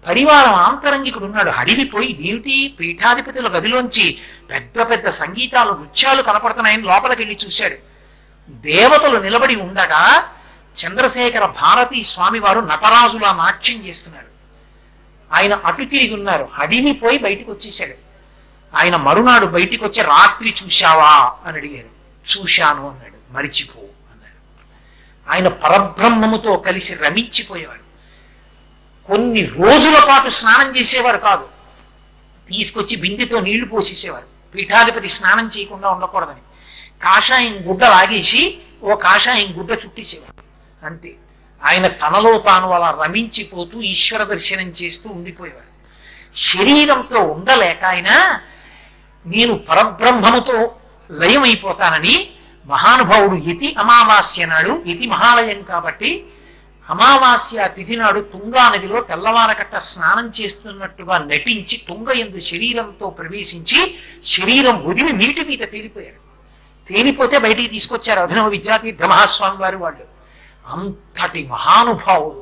పరివారం ఆంతరంగికుడు ఉన్నాడు అడిగిపోయి ఏమిటి పీఠాధిపతుల గదిలోంచి పెద్ద పెద్ద సంగీతాలు నృత్యాలు కనపడుతున్నాయని లోపలికి వెళ్ళి చూశాడు దేవతలు నిలబడి ఉండగా చంద్రశేఖర భారతీ స్వామి వారు నటరాజులా నాట్యం చేస్తున్నారు ఆయన అటు తిరిగి ఉన్నారు అడిగిపోయి బయటకు వచ్చేసాడు ఆయన మరునాడు బయటికి వచ్చి రాత్రి చూశావా అని అడిగారు చూశాను అన్నాడు మరిచిపో అన్నాడు ఆయన పరబ్రహ్మముతో కలిసి రమించిపోయేవాడు కొన్ని రోజుల పాటు స్నానం చేసేవారు కాదు తీసుకొచ్చి బిందెతో నీళ్లు పోసేసేవారు పీఠాధిపతి స్నానం చేయకుండా ఉండకూడదని కాషాయం గుడ్డ లాగేసి ఓ కాషాయం గుడ్డ చుట్టేసేవారు అంతే ఆయన తనలో తాను అలా రమించిపోతూ ఈశ్వర దర్శనం చేస్తూ ఉండిపోయేవారు శరీరంతో ఉండలేక ఆయన నేను పరబ్రహ్మముతో లయమైపోతానని మహానుభావుడు యతి అమావాస్య నాడు యతి మహాలయం కాబట్టి అమావాస్య తిథి నాడు తుంగా నదిలో తెల్లవారకట్ట స్నానం చేస్తున్నట్టుగా నటించి తుంగ ఎందు శరీరంతో ప్రవేశించి శరీరం వదిలి నీటి మీద తేలిపోయారు తేలిపోతే బయటికి తీసుకొచ్చారు అభినవ విద్యాతీర్థ మహాస్వామి వారు వాళ్ళు అంతటి మహానుభావుడు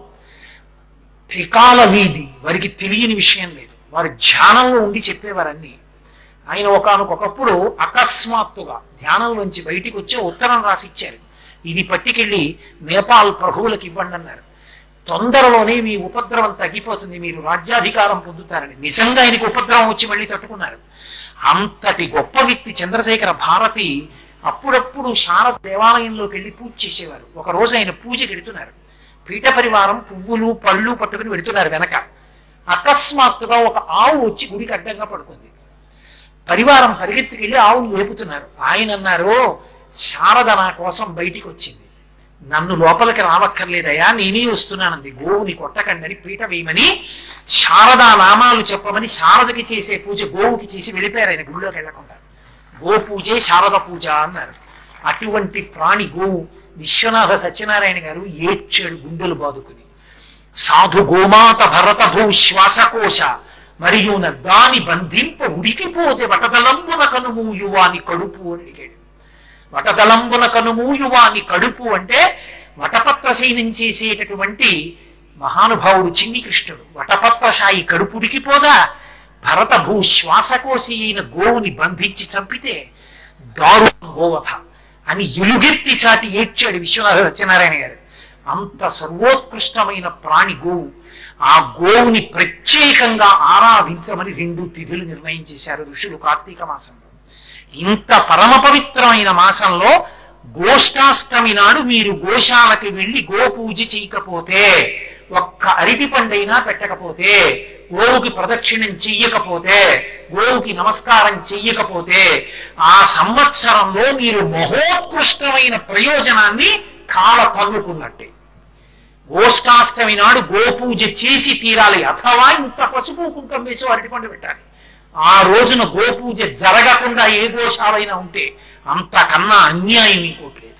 త్రికాల వీధి వారికి తెలియని విషయం లేదు వారు ధ్యానంలో ఉండి చెప్పేవారన్నీ ఆయన ఒకనకొకప్పుడు అకస్మాత్తుగా ధ్యానంలోంచి బయటికి వచ్చి ఉత్తరం రాసిచ్చారు ఇది పట్టుకెళ్ళి నేపాల్ ప్రభువులకు ఇవ్వండి అన్నారు తొందరలోనే మీ ఉపద్రవం తగ్గిపోతుంది మీరు రాజ్యాధికారం పొందుతారని నిజంగా ఆయనకు ఉపద్రవం వచ్చి మళ్ళీ తట్టుకున్నారు అంతటి గొప్ప వ్యక్తి చంద్రశేఖర భారతి అప్పుడప్పుడు శారద దేవాలయంలోకి వెళ్ళి పూజ చేసేవారు ఒక రోజు ఆయన పూజకి వెడుతున్నారు పీఠ పరివారం పువ్వులు పళ్ళు పట్టుకుని వెడుతున్నారు వెనక అకస్మాత్తుగా ఒక ఆవు వచ్చి గుడికి అడ్డంగా పడుకుంది పరివారం పరిగెత్తుకెళ్ళి ఆవును లేపుతున్నారు ఆయన అన్నారు శారద నా కోసం బయటికి వచ్చింది నన్ను లోపలికి రావక్కర్లేదయా నేనే వస్తున్నానంది గోవుని కొట్టకండి అని పీట వేయమని శారదా నామాలు చెప్పమని శారదకి చేసే పూజ గోవుకి చేసి వెళ్ళిపోయారు ఆయన గుడిలోకి వెళ్లకుండా గో పూజే శారద పూజ అన్నారు అటువంటి ప్రాణి గోవు విశ్వనాథ సత్యనారాయణ గారు ఏడ్చాడు గుండెలు బాదుకుని సాధు గోమాత భరత భూ శ్వాసకోశ మరియు దాని బంధింప ఉడికిపోతే వటదలంబున కనుమూయువాని కడుపు అని అడిగాడు వటదలంబున కనుమూయువాని కడుపు అంటే వటపత్ర శయనం చేసేటటువంటి మహానుభావుడు చిన్ని కృష్ణుడు వటపత్రశాయి కడుపు ఉడికిపోదా భరత భూ శ్వాసకోశి అయిన గోవుని బంధించి చంపితే దారుణ గోవధ అని ఎలుగెత్తి చాటి ఏడ్చాడు విశ్వనాథ సత్యనారాయణ గారు అంత సర్వోత్కృష్టమైన ప్రాణి గోవు ఆ గోవుని ప్రత్యేకంగా ఆరాధించమని రెండు తిథులు నిర్ణయం చేశారు ఋషులు కార్తీక మాసంలో ఇంత పరమ పవిత్రమైన మాసంలో గోష్టాష్టమి నాడు మీరు గోశాలకి వెళ్లి గోపూజ చేయకపోతే ఒక్క అరటి పండైనా పెట్టకపోతే గోవుకి ప్రదక్షిణం చెయ్యకపోతే గోవుకి నమస్కారం చెయ్యకపోతే ఆ సంవత్సరంలో మీరు మహోత్కృష్టమైన ప్రయోజనాన్ని కాల పన్నుకున్నట్టే గోష్టాష్టమి నాడు గోపూజ చేసి తీరాలి అథవా ఇంత పసుపు కుంకం వేసి అరటిపండు పెట్టాలి ఆ రోజున గోపూజ జరగకుండా ఏ గోశాలైనా ఉంటే అంతకన్నా అన్యాయం ఇంకోటి లేదు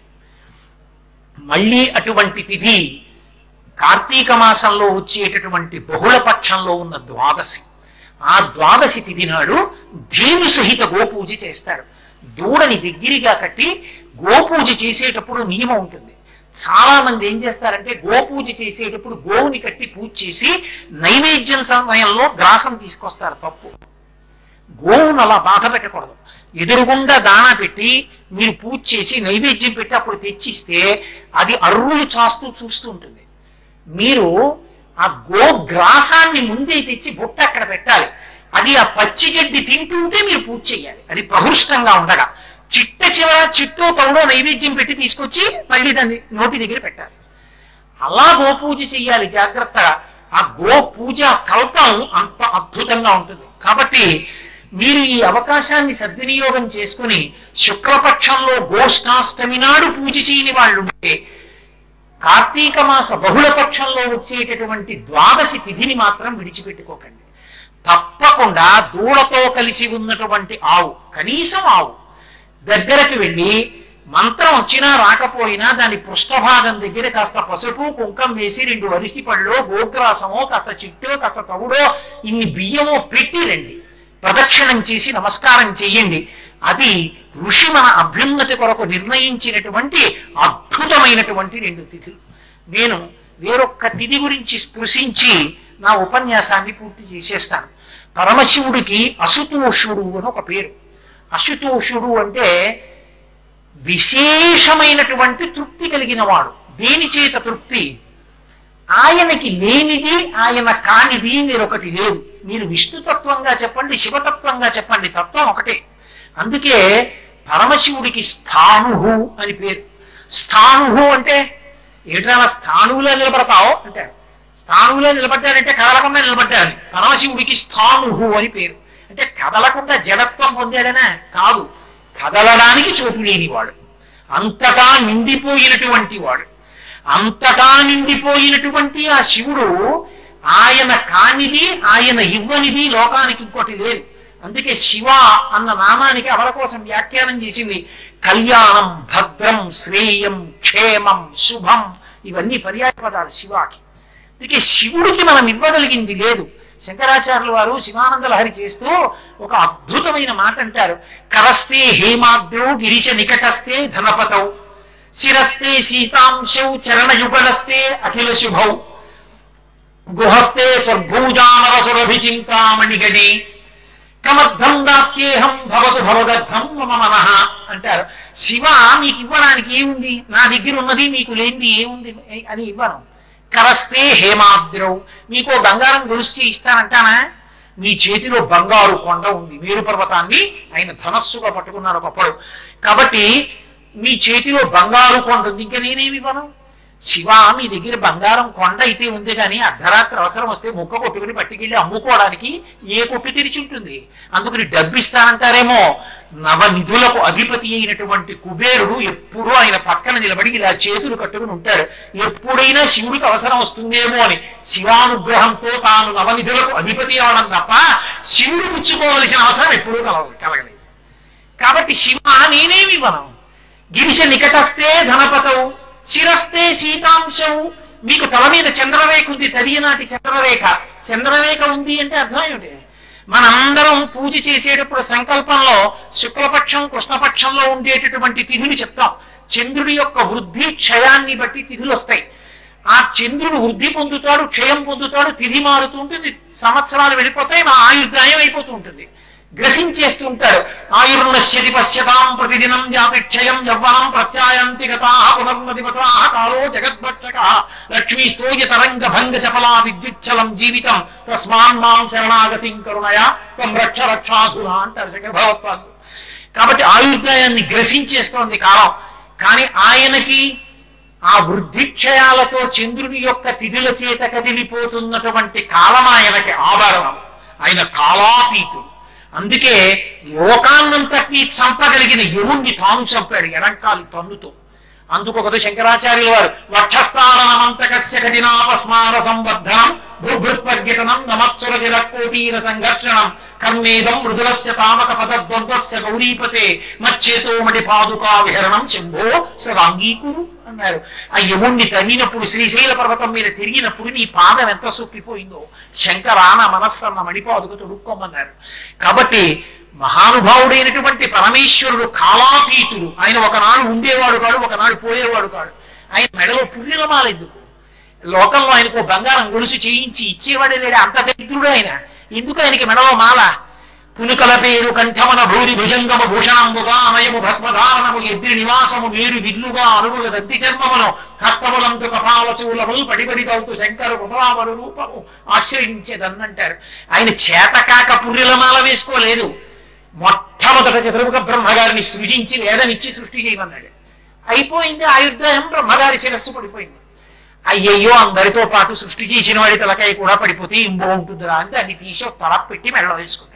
మళ్ళీ అటువంటి తిథి కార్తీక మాసంలో వచ్చేటటువంటి బహుళ పక్షంలో ఉన్న ద్వాదశి ఆ ద్వాదశి తిథి నాడు ధీము సహిత గోపూజ చేస్తారు దూడని దగ్గరగా కట్టి గోపూజ చేసేటప్పుడు నియమం ఉంటుంది చాలా మంది ఏం చేస్తారంటే గోపూజ చేసేటప్పుడు గోవుని కట్టి పూజ చేసి నైవేద్యం సమయంలో గ్రాసం తీసుకొస్తారు తప్పు గోవును అలా బాధ పెట్టకూడదు ఎదురుగుండా దానా పెట్టి మీరు పూజ చేసి నైవేద్యం పెట్టి అప్పుడు తెచ్చిస్తే అది అర్రులు చాస్తూ చూస్తూ ఉంటుంది మీరు ఆ గో గ్రాసాన్ని ముందే తెచ్చి బుట్ట అక్కడ పెట్టాలి అది ఆ పచ్చి గడ్డి తింటుంటే మీరు పూజ చేయాలి అది ప్రహృష్టంగా ఉండగా చిట్ట చివర చిట్టో తౌడో నైవేద్యం పెట్టి తీసుకొచ్చి మళ్ళీ దాన్ని నోటి దగ్గర పెట్టాలి అలా గోపూజ చెయ్యాలి జాగ్రత్తగా ఆ గో పూజ కల్పం అంత అద్భుతంగా ఉంటుంది కాబట్టి మీరు ఈ అవకాశాన్ని సద్వినియోగం చేసుకుని శుక్లపక్షంలో గోష్ఠాష్టమి నాడు పూజ చేయని వాళ్ళు ఉంటే కార్తీక మాస బహుళ పక్షంలో వచ్చేటటువంటి ద్వాదశి తిథిని మాత్రం విడిచిపెట్టుకోకండి తప్పకుండా దూడతో కలిసి ఉన్నటువంటి ఆవు కనీసం ఆవు దగ్గరకు వెళ్ళి మంత్రం వచ్చినా రాకపోయినా దాని పృష్ఠభాగం దగ్గర కాస్త పసుపు కుంకం వేసి రెండు అరిసి పళ్ళో గోగ్రాసమో కాస్త చిట్టో కాస్త తవుడో ఇన్ని బియ్యమో పెట్టి రండి ప్రదక్షిణం చేసి నమస్కారం చెయ్యండి అది ఋషి మన అభ్యున్నతి కొరకు నిర్ణయించినటువంటి అద్భుతమైనటువంటి రెండు తిథులు నేను వేరొక్క తిథి గురించి స్పృశించి నా ఉపన్యాసాన్ని పూర్తి చేసేస్తాను పరమశివుడికి అసుతోషుడు అని ఒక పేరు అశుతోషుడు అంటే విశేషమైనటువంటి తృప్తి కలిగిన వాడు దేని చేత తృప్తి ఆయనకి లేనిది ఆయన కానిది మీరు ఒకటి లేదు మీరు విష్ణుతత్వంగా చెప్పండి శివతత్వంగా చెప్పండి తత్వం ఒకటే అందుకే పరమశివుడికి స్థాణుహు అని పేరు స్థాణుహు అంటే ఏమిటా స్థాణువులో నిలబడతావు అంటే స్థాణువులో నిలబడ్డారంటే కదలకుండా నిలబడ్డారు పరమశివుడికి స్థాణుహు అని పేరు అంటే కదలకుండా జడత్వం పొందాడనా కాదు కదలడానికి చోటు లేనివాడు అంతటా నిండిపోయినటువంటి వాడు అంతటా నిండిపోయినటువంటి ఆ శివుడు ఆయన కానిది ఆయన ఇవ్వనిది లోకానికి ఇంకోటి లేదు అందుకే శివ అన్న నామానికి అవల కోసం వ్యాఖ్యానం చేసింది కళ్యాణం భద్రం శ్రేయం క్షేమం శుభం ఇవన్నీ పర్యాయ పదాలు శివాకి అందుకే శివుడికి మనం ఇవ్వగలిగింది లేదు శంకరాచార్యుల వారు శివానంద లహరి చేస్తూ ఒక అద్భుతమైన మాట అంటారు కరస్తే హేమాద్రౌ గిరిశ నికటస్తే ధనపతౌ శిరస్తే సీతాంశౌ చరణయుగలస్తే అఖిల శుభౌ గుహస్తే స్వర్గూజామరసురభిచింతామణిగణి కమర్థం దాస్యేహం భవతు భవదర్థం మమ మనః అంటారు శివ మీకు ఇవ్వడానికి ఏముంది నా దగ్గర ఉన్నది మీకు లేనిది ఏముంది అని ఇవ్వను కరస్తే హేమాద్రౌ మీకు బంగారం గొలుస్తే ఇస్తానంటానా మీ చేతిలో బంగారు కొండ ఉంది మేరు పర్వతాన్ని ఆయన ధనస్సుగా పట్టుకున్నారు ఒకప్పుడు కాబట్టి మీ చేతిలో బంగారు కొండ ఉంది ఇంకా నేనేమి ఇవ్వను శివ మీ దగ్గర బంగారం కొండ అయితే ఉంది కానీ అర్ధరాత్రి అవసరం వస్తే ముక్క కొట్టుకుని పట్టుకెళ్ళి అమ్ముకోవడానికి ఏ కొట్టు తెరిచి ఉంటుంది అందుకని డబ్బు ఇస్తానంటారేమో నవనిధులకు అధిపతి అయినటువంటి కుబేరుడు ఎప్పుడూ ఆయన పక్కన నిలబడి ఇలా చేతులు కట్టుకుని ఉంటాడు ఎప్పుడైనా శివుడికి అవసరం వస్తుందేమో అని శివానుగ్రహంతో తాను నవనిధులకు అధిపతి అవడం తప్ప శివుడు పుచ్చుకోవలసిన అవసరం ఎప్పుడూ కలగ కలగలేదు కాబట్టి శివ నేనేమి ఇవ్వను గిరిశ నికటస్తే ధనపతవు శిరస్తే సీతాంశం మీకు తల మీద చంద్రరేఖ ఉంది తదియనాటి చంద్రరేఖ చంద్రరేఖ ఉంది అంటే అర్థం ఏమిటి మనందరం పూజ చేసేటప్పుడు సంకల్పంలో శుక్లపక్షం కృష్ణపక్షంలో ఉండేటటువంటి తిథిని చెప్తాం చంద్రుడి యొక్క వృద్ధి క్షయాన్ని బట్టి తిథులు వస్తాయి ఆ చంద్రుడు వృద్ధి పొందుతాడు క్షయం పొందుతాడు తిథి మారుతూ ఉంటుంది సంవత్సరాలు వెళ్ళిపోతాయి మా ఆయుర్దాయం అయిపోతూ ఉంటుంది గ్రసించేస్తూ ఉంటారు ఆయుర్నశ్యతి పశ్యతాం ప్రతిదినం జాతిక్షయం యవ్వనం ప్రత్యాయంతి గతా పునర్నదివతా కాలో జగద్భక్షక లక్ష్మీ స్తోయ తరంగ భంగ చపలా విద్యుచ్చలం జీవితం తస్మాన్ మాం శరణాగతిం కరుణయ త్వం రక్ష రక్షాధునా అంటారు శంకర భగవత్పాదు కాబట్టి ఆయుర్దాయాన్ని గ్రసించేస్తోంది కాలం కానీ ఆయనకి ఆ వృద్ధిక్షయాలతో చంద్రుని యొక్క తిథుల చేత కదిలిపోతున్నటువంటి కాలం ఆయనకి ఆభరణం ఆయన కాలాతీతుడు అందుకే లోకాన్నంతటినీ చంపగలిగిన యముణ్ణి తాను చంపాడు ఎడంకాలి తన్నుతో అందుకు ఒకటి శంకరాచార్యుల వారు వక్షస్థానమంతకస్య కఠినాపస్మార సంవర్ధనం భూభృత్పర్యటనం నమత్సుర కోటీర సంఘర్షణం కర్మేదం మృదులస్య తామక పదద్వంద్వస్య గౌరీపతే మచ్చేతో మడి పాదుకా విహరణం శంభో సదాంగీకురు అన్నారు ఆ యముణ్ణి తన్నినప్పుడు శ్రీశైల పర్వతం మీద తిరిగినప్పుడు నీ పాదం ఎంత సొప్పిపోయిందో శంకరాన మనస్సన్న మణిపాదుకు తొడుక్కోమన్నారు కాబట్టి మహానుభావుడైనటువంటి పరమేశ్వరుడు కాలాతీతుడు ఆయన ఒకనాడు ఉండేవాడు కాడు ఒకనాడు పోయేవాడు కాడు ఆయన మెడలో పుర్రెలమాల ఎందుకు లోకంలో ఆయనకు బంగారం గొలుసు చేయించి ఇచ్చేవాడే లేడు అంత దరిద్రుడు ఆయన ఎందుకు ఆయనకి మెడలో మాల పులుకల పేరు కంఠమన భూరి భుజంగము భూషణంబుగా అమయము భస్మధారణము ఎద్రి నివాసము మేరు విల్లుగా అరువుల దంతి చర్మమును హస్తములంతు కపాల చూలములు పడిపడి తౌతు శంకరు ఉపరామరు రూపము ఆశ్రయించేదన్నంటారు ఆయన చేతకాక పుర్రెలమాల వేసుకోలేదు మొట్టమొదట చతుర్ముఖ బ్రహ్మగారిని సృజించి వేదమిచ్చి సృష్టి చేయమన్నాడు అయిపోయింది ఆయుర్దాయం బ్రహ్మగారి శిరస్సు పడిపోయింది అయ్యయ్యో అందరితో పాటు సృష్టి చేసిన వాడి తలకాయ కూడా పడిపోతే ఇంబో ఉంటుందిరా అని దాన్ని తీసి ఒక తల పెట్టి మెడలో వేసుకున్నాడు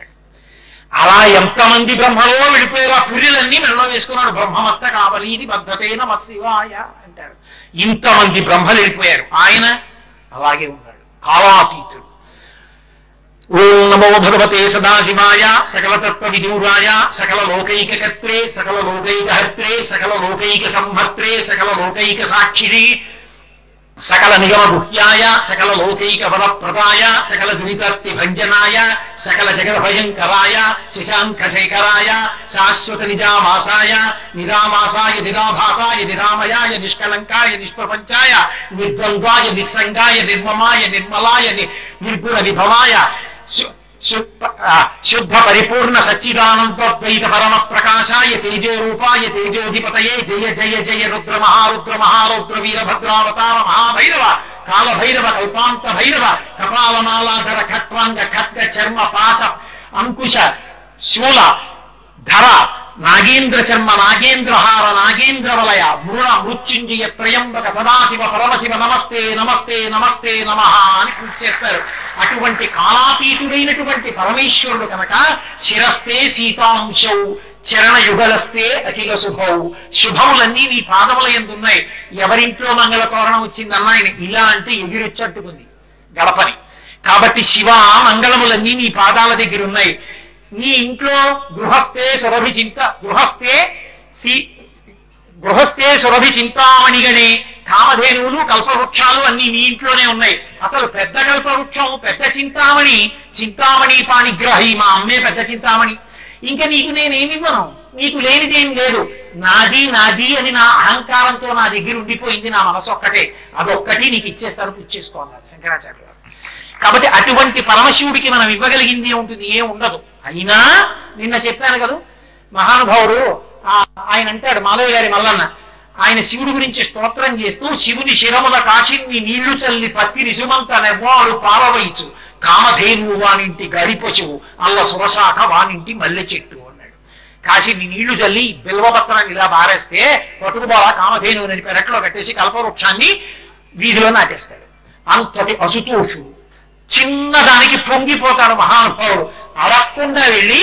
అలా ఎంతమంది బ్రహ్మలో వెళ్ళిపోయారు ఆ పుర్రెలన్నీ మెడలో వేసుకున్నాడు బ్రహ్మమస్త కావలి ఇది బద్ధతే నమ శివాయ అంటారు ఇంతమంది బ్రహ్మలు వెళ్ళిపోయారు ఆయన అలాగే ఉన్నాడు కాలాతీతుడు ఓం నమో భగవతే సదాశివాయ సకల తత్వ విదూరాయ సకల లోకైక కర్త్రే సకల లోకైక హర్త్రే సకల లోకైక సంహర్త్రే సకల లోకైక సాక్షిరే సకల నిగమ గుహ్యాయ సకల లోకైక వరప్రదాయ సకల దురితర్తి భంజనాయ సకల జగద భయంకరాయ శశాంక శేఖరాయ శాశ్వత నిజామాసాయ నిరామాసాయ నిరాభాసాయ నిరామయాయ నిష్కలంకాయ నిష్ప్రపంచాయ నిర్ద్వంద్వాయ నిస్సంగాయ నిర్మమాయ నిర్మలాయ ని- నిర్గుణ విభవాయ శు- శుద్ధ ఆ, శుద్ధ పరిపూర్ణ సచ్చిదానంద్వైత పరమ ప్రకాశాయ తేజో రూపాయ తేజోధిపతయే జయ జయ జయ రుద్ర మహారుద్ర మహారౌద్ర వీరభద్రావతార మహాభైరవ కాలభైరవ కల్పాంత భైరవ కపాలమాలాధర ఖట్వాంగ ఖడ్గ చర్మ పాశ అంకుశ శూల ధర నాగేంద్ర చర్మ నాగేంద్రహార నాగేంద్ర వలయ మృణ మృత్యుంజయ త్రయంబక సదాశివ పరమశివ నమస్తే నమస్తే నమస్తే నమ అని పూజ చేస్తారు అటువంటి కాలాతీతుడైనటువంటి పరమేశ్వరుడు కనుక శిరస్తే సీతాంశౌ చరణ యుగలస్తే అఖిల శుభౌ శుభములన్నీ నీ పాదముల ఎందున్నాయి ఎవరింట్లో మంగళ తోరణం వచ్చిందన్నా ఆయన ఇలా అంటే ఎగిరొచ్చట్టుకుంది గడపని కాబట్టి శివ మంగళములన్నీ నీ పాదాల దగ్గర ఉన్నాయి నీ ఇంట్లో గృహస్థే సురభి చింత గృహస్థే సి గృహస్థే సురభి చింతామణిగణే కామధేనువులు కల్పవృక్షాలు అన్ని నీ ఇంట్లోనే ఉన్నాయి అసలు పెద్ద కల్పవృక్షం పెద్ద చింతామణి చింతామణి పాణిగ్రహి మా అమ్మే పెద్ద చింతామణి ఇంకా నీకు నేనేమివ్వను నీకు లేనిదేం లేదు నాది నాది అని నా అహంకారంతో నా దగ్గర ఉండిపోయింది నా మనసు ఒక్కటే అదొక్కటి నీకు ఇచ్చేస్తారు పూజ చేసుకోవాలి శంకరాచార్య గారు కాబట్టి అటువంటి పరమశివుడికి మనం ఇవ్వగలిగింది ఉంటుంది ఏం ఉండదు అయినా నిన్న చెప్పాను కదా మహానుభావుడు ఆ- ఆయన అంటాడు మాధవ గారి మల్లన్న ఆయన శివుడి గురించి స్తోత్రం చేస్తూ శివుని శిరముల కాశిని నీళ్లు చల్లి పత్తి నిసుమంత నెవ్వాడు పాలవయిచు కామధేనువు వానింటి గడిపశువు అల్ల సురశాఖ వానింటి మల్లె చెట్టు అన్నాడు కాశీని నీళ్లు చల్లి బిల్వపత్రాన్ని ఇలా బారేస్తే పట్టుకుపోలా కామధేనువు నడి పెరట్లో కట్టేసి కల్పవృక్షాన్ని వీధిలో నాటేస్తాడు అంతటి అసుతోషుడు చిన్నదానికి పొంగిపోతాడు మహానుభావుడు అడగకుండా వెళ్ళి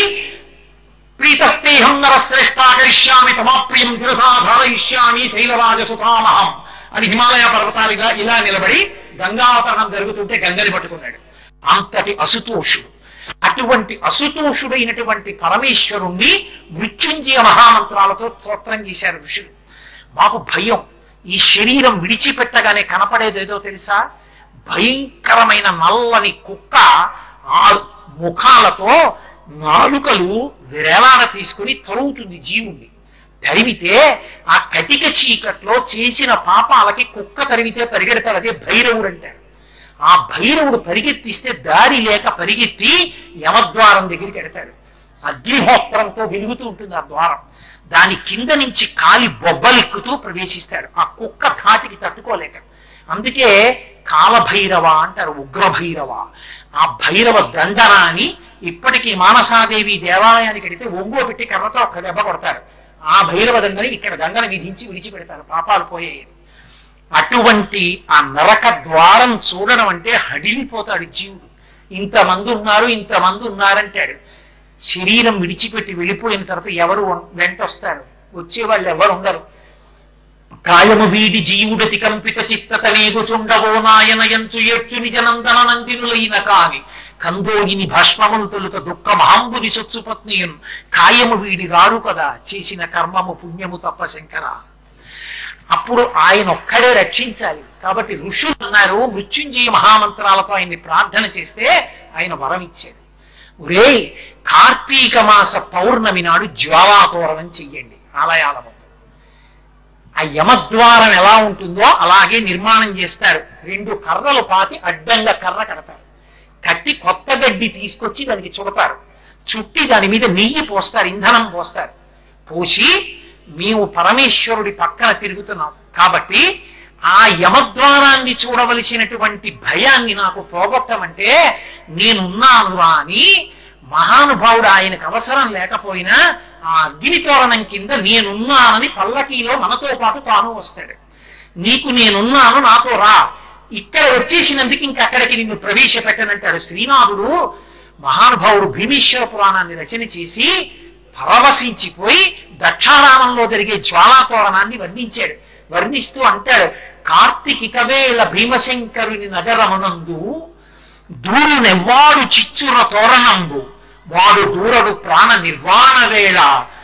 ప్రీతస్తేహం నరశ్రేష్టాకరిష్యామి తమాప్రియం తిరసాధారయిష్యామి శైలరాజసుతామహం అని హిమాలయ పర్వతాలుగా ఇలా నిలబడి గంగావతరణం జరుగుతుంటే గంగని పట్టుకున్నాడు అంతటి అసుతోషుడు అటువంటి అసుతోషుడైనటువంటి పరమేశ్వరుణ్ణి మృత్యుంజయ మహామంత్రాలతో స్తోత్రం చేశారు ఋషులు మాకు భయం ఈ శరీరం విడిచిపెట్టగానే కనపడేదేదో తెలుసా భయంకరమైన నల్లని కుక్క ఆరు ముఖాలతో నాలుకలు విరేలాడ తీసుకుని తరుగుతుంది జీవుణ్ణి తరిమితే ఆ కటిక చీకట్లో చేసిన పాపాలకి కుక్క తరిమితే పరిగెడతాడు అదే భైరవుడు అంటాడు ఆ భైరవుడు పరిగెత్తిస్తే దారి లేక పరిగెత్తి యమద్వారం దగ్గరికి ఎడతాడు అగ్నిహోత్రంతో వెలుగుతూ ఉంటుంది ఆ ద్వారం దాని కింద నుంచి కాలి బొబ్బలెక్కుతూ ప్రవేశిస్తాడు ఆ కుక్క ధాటికి తట్టుకోలేక అందుకే కాలభైరవ అంటారు ఉగ్రభైరవ ఆ భైరవ దండన అని ఇప్పటికీ మానసాదేవి దేవాలయానికి వెడితే ఒంగో పెట్టి కర్రతో ఒక్క దెబ్బ కొడతారు ఆ భైరవ దండని ఇక్కడ గంగని విధించి విడిచిపెడతారు పాపాలు పోయాయి అటువంటి ఆ నరక ద్వారం చూడడం అంటే హడిలిపోతాడు జీవుడు ఇంతమంది ఉన్నారు ఇంతమంది ఉన్నారంటాడు శరీరం విడిచిపెట్టి వెళ్ళిపోయిన తర్వాత ఎవరు వెంటొస్తారు వచ్చేవాళ్ళు ఎవరు ఉండరు కాయము వీడి జీవుడతి కంపిత చిత్తత నేగుచుండవో నాయనయంచు ఏడ్చు నిజనందన నందినులైన కాని కందోగిని భస్మములు తొలుత దుఃఖ మహాంబుని సొచ్చు పత్నియున్ కాయము వీడి రాడు కదా చేసిన కర్మము పుణ్యము తప్ప శంకర అప్పుడు ఆయన ఒక్కడే రక్షించాలి కాబట్టి ఋషులు అన్నారు మృత్యుంజయ మహామంత్రాలతో ఆయన్ని ప్రార్థన చేస్తే ఆయన వరం ఇచ్చాడు ఒరే కార్తీక మాస పౌర్ణమి నాడు జ్వాలాతోరణం చెయ్యండి ఆలయాల ముందు ఆ యమద్వారం ఎలా ఉంటుందో అలాగే నిర్మాణం చేస్తారు రెండు కర్రలు పాతి అడ్డంగా కర్ర కడతారు కట్టి కొత్త గడ్డి తీసుకొచ్చి దానికి చుడతారు చుట్టి దాని మీద నెయ్యి పోస్తారు ఇంధనం పోస్తారు పోసి మేము పరమేశ్వరుడి పక్కన తిరుగుతున్నాం కాబట్టి ఆ యమద్వారాన్ని చూడవలసినటువంటి భయాన్ని నాకు పోగొట్టమంటే నేనున్నాను అని మహానుభావుడు ఆయనకు అవసరం లేకపోయినా ఆ అగ్ని తోరణం కింద నేనున్నానని పల్లకీలో మనతో పాటు తాను వస్తాడు నీకు నేనున్నాను నాతో రా ఇక్కడ వచ్చేసినందుకు ఇంక అక్కడికి నిన్ను ప్రవేశపెట్టనంటాడు శ్రీనాథుడు మహానుభావుడు భీమేశ్వర పురాణాన్ని రచన చేసి పరవశించిపోయి దక్షారామంలో జరిగే జ్వాలాతోరణాన్ని వర్ణించాడు వర్ణిస్తూ అంటాడు కార్తీకిక వేళ భీమశంకరుని నగరమునందు దూరునెవ్వాడు చిచ్చుర తోరణంబు వాడు దూరడు ప్రాణ నిర్వాణ వేళ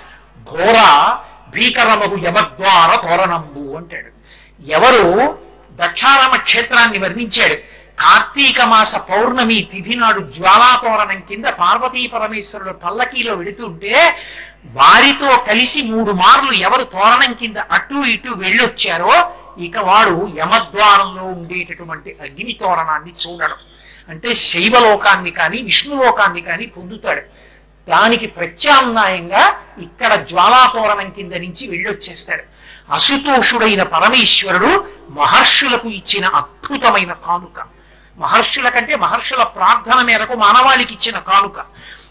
ఘోర భీకరమగు యమద్వార తోరణంబు అంటాడు ఎవరు దక్షారామ క్షేత్రాన్ని వర్ణించాడు కార్తీక మాస పౌర్ణమి తిథి నాడు జ్వాలాతోరణం కింద పార్వతీ పరమేశ్వరుడు పల్లకీలో వెడుతుంటే వారితో కలిసి మూడు మార్లు ఎవరు తోరణం కింద అటు ఇటు వెళ్ళొచ్చారో ఇక వాడు యమద్వారంలో ఉండేటటువంటి అగ్ని తోరణాన్ని చూడడం అంటే శైవలోకాన్ని కానీ విష్ణులోకాన్ని కానీ పొందుతాడు దానికి ప్రత్యామ్నాయంగా ఇక్కడ జ్వాలాతోరణం కింద నుంచి వెళ్ళొచ్చేస్తాడు అసుతోషుడైన పరమేశ్వరుడు మహర్షులకు ఇచ్చిన అద్భుతమైన కానుక మహర్షుల కంటే మహర్షుల ప్రార్థన మేరకు మానవాళికి ఇచ్చిన కానుక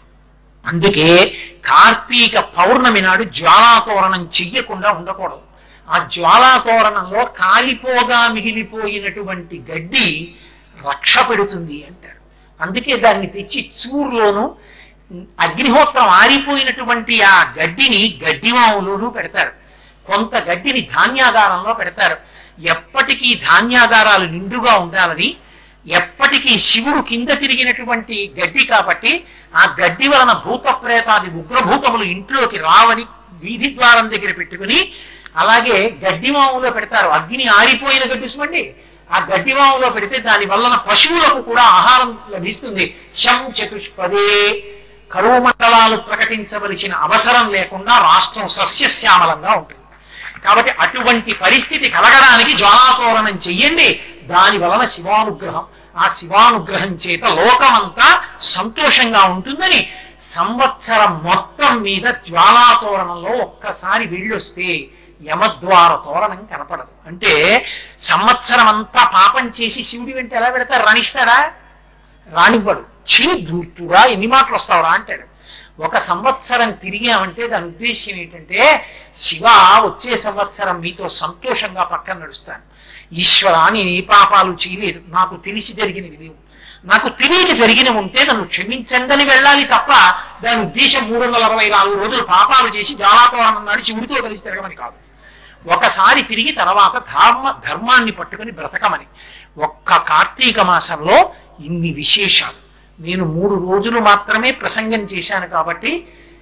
అందుకే కార్తీక పౌర్ణమి నాడు జ్వాలాతోరణం చెయ్యకుండా ఉండకూడదు ఆ జ్వాలాతోరణంలో కాలిపోగా మిగిలిపోయినటువంటి గడ్డి రక్ష పెడుతుంది అంటారు అందుకే దాన్ని తెచ్చి చూరులోను అగ్నిహోత్రం ఆరిపోయినటువంటి ఆ గడ్డిని గడ్డిమావులోనూ పెడతారు కొంత గడ్డిని ధాన్యాగారంలో పెడతారు ఎప్పటికీ ధాన్యాగారాలు నిండుగా ఉండాలని ఎప్పటికీ శివుడు కింద తిరిగినటువంటి గడ్డి కాబట్టి ఆ గడ్డి వలన భూత ప్రేతాది ఉగ్రభూతములు ఇంట్లోకి రావని వీధి ద్వారం దగ్గర పెట్టుకుని అలాగే గడ్డి మాములో పెడతారు అగ్ని ఆరిపోయిన గడ్డి చూడండి ఆ గడ్డి మాములో పెడితే దాని వలన పశువులకు కూడా ఆహారం లభిస్తుంది శం చతుష్పదే కరువు మండలాలు ప్రకటించవలసిన అవసరం లేకుండా రాష్ట్రం సస్యశ్యామలంగా ఉంటుంది కాబట్టి అటువంటి పరిస్థితి కలగడానికి జ్వాలాతోరణం చెయ్యండి దాని వలన శివానుగ్రహం ఆ శివానుగ్రహం చేత లోకమంతా సంతోషంగా ఉంటుందని సంవత్సరం మొత్తం మీద జ్వాలాతోరణంలో ఒక్కసారి వెళ్ళొస్తే యమద్వార తోరణం కనపడదు అంటే సంవత్సరం అంతా పాపం చేసి శివుడి వెంట ఎలా పెడతారు రాణిస్తాడా రానివ్వడు చీ దూర్తురా ఎన్ని మాటలు వస్తావురా అంటాడు ఒక సంవత్సరం తిరిగామంటే దాని ఉద్దేశ్యం ఏంటంటే శివ వచ్చే సంవత్సరం మీతో సంతోషంగా పక్కన నడుస్తాను ఈశ్వర నేను ఏ పాపాలు చేయలేదు నాకు తెలిసి జరిగినవి లేవు నాకు తెలియక జరిగిన ఉంటే నన్ను క్షమించందని వెళ్ళాలి తప్ప దాని ఉద్దేశం మూడు వందల అరవై నాలుగు రోజులు పాపాలు చేసి జాలాతోరణం నాడు శివుడితో కలిసి తిరగమని కాదు ఒకసారి తిరిగి తర్వాత ధర్మ ధర్మాన్ని పట్టుకుని బ్రతకమని ఒక్క కార్తీక మాసంలో ఇన్ని విశేషాలు నేను మూడు రోజులు మాత్రమే ప్రసంగం చేశాను కాబట్టి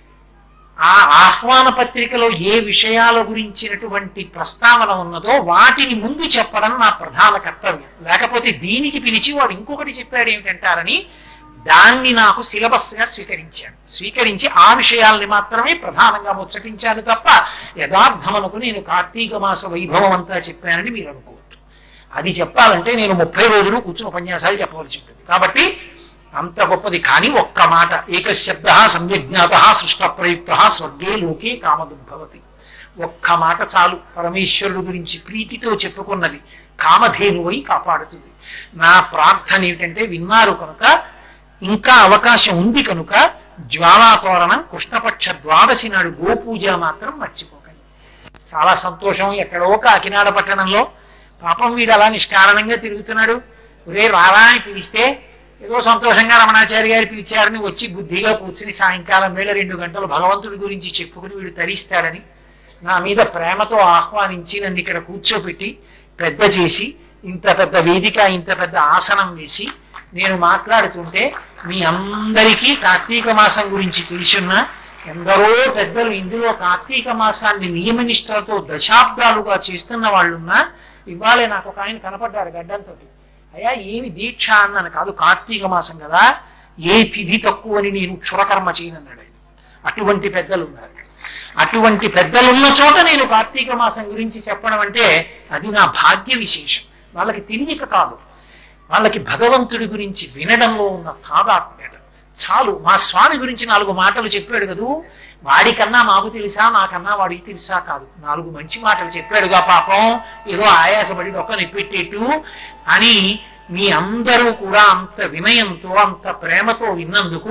ఆ ఆహ్వాన పత్రికలో ఏ విషయాల గురించినటువంటి ప్రస్తావన ఉన్నదో వాటిని ముందు చెప్పడం నా ప్రధాన కర్తవ్యం లేకపోతే దీనికి పిలిచి వాడు ఇంకొకటి చెప్పాడు ఏమిటంటారని దాన్ని నాకు సిలబస్ గా స్వీకరించాను స్వీకరించి ఆ విషయాల్ని మాత్రమే ప్రధానంగా ముచ్చటించాను తప్ప యథార్థమనుకు నేను కార్తీక మాస వైభవం అంతా చెప్పానని మీరు అనుకోవద్దు అది చెప్పాలంటే నేను ముప్పై రోజులు కూర్చుని ఉపన్యాసాలు చెప్పవలసి ఉంటుంది కాబట్టి అంత గొప్పది కానీ ఒక్క మాట ఏకశబ్ద సంయజ్ఞాత సృష్ట ప్రయుక్త స్వర్గే లోకే కామదుద్భవతి ఒక్క మాట చాలు పరమేశ్వరుడు గురించి ప్రీతితో చెప్పుకున్నది కామధేనువై కాపాడుతుంది నా ప్రార్థన ఏమిటంటే విన్నారు కనుక ఇంకా అవకాశం ఉంది కనుక జ్వాలాతోరణం కృష్ణపక్ష ద్వాదశి నాడు గోపూజ మాత్రం మర్చిపోకండి చాలా సంతోషం ఎక్కడో కాకినాడ పట్టణంలో పాపం వీడు అలా నిష్కారణంగా తిరుగుతున్నాడు ఒరే రారా అని పిలిస్తే ఏదో సంతోషంగా రమణాచారి గారు పిలిచారని వచ్చి బుద్ధిగా కూర్చుని సాయంకాలం వేళ రెండు గంటలు భగవంతుడి గురించి చెప్పుకుని వీడు తరిస్తాడని నా మీద ప్రేమతో ఆహ్వానించి నన్ను ఇక్కడ కూర్చోపెట్టి పెద్ద చేసి ఇంత పెద్ద వేదిక ఇంత పెద్ద ఆసనం వేసి నేను మాట్లాడుతుంటే మీ అందరికీ కార్తీక మాసం గురించి తెలుసున్నా ఎందరో పెద్దలు ఇందులో కార్తీక మాసాన్ని నియమనిష్టలతో దశాబ్దాలుగా చేస్తున్న వాళ్ళున్నా ఇవాళే నాకు ఒక ఆయన కనపడ్డారు గడ్డంతో అయ్యా ఏమి దీక్ష అన్నాను కాదు కార్తీక మాసం కదా ఏ తిథి తక్కువని నేను క్షురకర్మ చేయనన్నాడు ఆయన అటువంటి పెద్దలు ఉన్నారు అటువంటి పెద్దలున్న చోట నేను కార్తీక మాసం గురించి చెప్పడం అంటే అది నా భాగ్య విశేషం వాళ్ళకి తెలియక కాదు వాళ్ళకి భగవంతుడి గురించి వినడంలో ఉన్న తాదాత్మ్యత చాలు మా స్వామి గురించి నాలుగు మాటలు చెప్పాడు కదూ వాడికన్నా మాకు తెలుసా నాకన్నా వాడికి తెలుసా కాదు నాలుగు మంచి మాటలు చెప్పాడుగా పాపం ఏదో ఆయాసపడి ఒక్క నెప్పెట్టేట్టు అని మీ అందరూ కూడా అంత వినయంతో అంత ప్రేమతో విన్నందుకు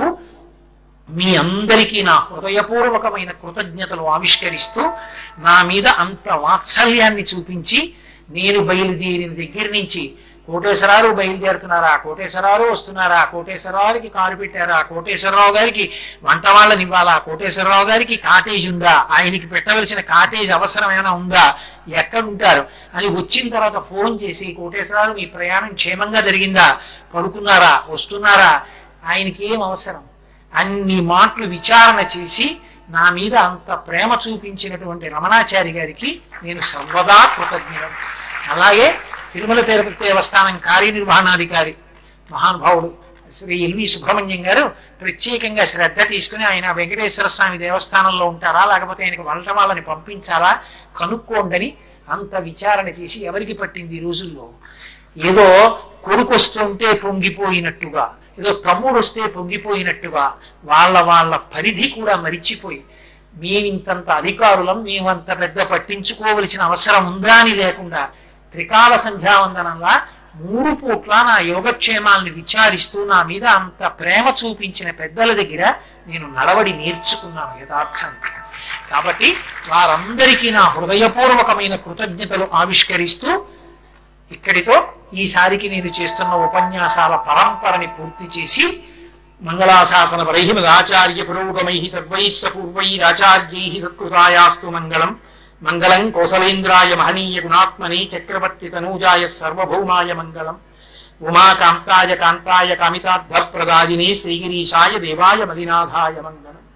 మీ అందరికీ నా హృదయపూర్వకమైన కృతజ్ఞతలు ఆవిష్కరిస్తూ నా మీద అంత వాత్సల్యాన్ని చూపించి నేను బయలుదేరిన దగ్గర నుంచి కోటేశ్వరారు బయలుదేరుతున్నారా కోటేశ్వరారు వస్తున్నారా కోటేశ్వరరావుకి కారు పెట్టారా కోటేశ్వరరావు గారికి వంట వాళ్ళని ఇవ్వాలా కోటేశ్వరరావు గారికి కాటేజ్ ఉందా ఆయనకి పెట్టవలసిన కాటేజ్ అవసరం ఏమైనా ఉందా ఎక్కడుంటారు అని వచ్చిన తర్వాత ఫోన్ చేసి కోటేశ్వరరావు మీ ప్రయాణం క్షేమంగా జరిగిందా పడుకున్నారా వస్తున్నారా ఆయనకి ఏం అవసరం అన్ని మాటలు విచారణ చేసి నా మీద అంత ప్రేమ చూపించినటువంటి రమణాచారి గారికి నేను సర్వదా కృతజ్ఞుడు అలాగే తిరుమల తిరుపతి దేవస్థానం కార్యనిర్వహణాధికారి మహానుభావుడు శ్రీ ఎల్వి సుబ్రహ్మణ్యం గారు ప్రత్యేకంగా శ్రద్ధ తీసుకుని ఆయన వెంకటేశ్వర స్వామి దేవస్థానంలో ఉంటారా లేకపోతే ఆయనకు వంట వాళ్ళని పంపించాలా కనుక్కోండని అంత విచారణ చేసి ఎవరికి పట్టింది ఈ రోజుల్లో ఏదో కొడుకు వస్తుంటే పొంగిపోయినట్టుగా ఏదో తమ్ముడు వస్తే పొంగిపోయినట్టుగా వాళ్ళ వాళ్ళ పరిధి కూడా మరిచిపోయి మేమింతంత అధికారులం మేమంత పెద్ద పట్టించుకోవలసిన అవసరం ఉందా అని లేకుండా త్రికాల సంధ్యావందనంలా మూడు పూట్ల నా యోగక్షేమాల్ని విచారిస్తూ నా మీద అంత ప్రేమ చూపించిన పెద్దల దగ్గర నేను నడవడి నేర్చుకున్నాను యథార్థంగా కాబట్టి వారందరికీ నా హృదయపూర్వకమైన కృతజ్ఞతలు ఆవిష్కరిస్తూ ఇక్కడితో ఈసారికి నేను చేస్తున్న ఉపన్యాసాల పరంపరని పూర్తి చేసి మంగళాశాసన పరైహిమదాచార్య పురోగమై సర్వైశ్చ పూర్వైరాచార్యై సత్కృతాయాస్తు మంగళం మంగళం కోసలేంద్రాయ మహనీయ గుణాత్మనే చక్రవర్తి తనూజాయ సర్వభౌమాయ మంగళం ఉమాకాంతాయ కాంతాయ కామితార్థ ప్రదాయినే శ్రీగిరీశాయ దేవాయ మదినాథాయ మంగళం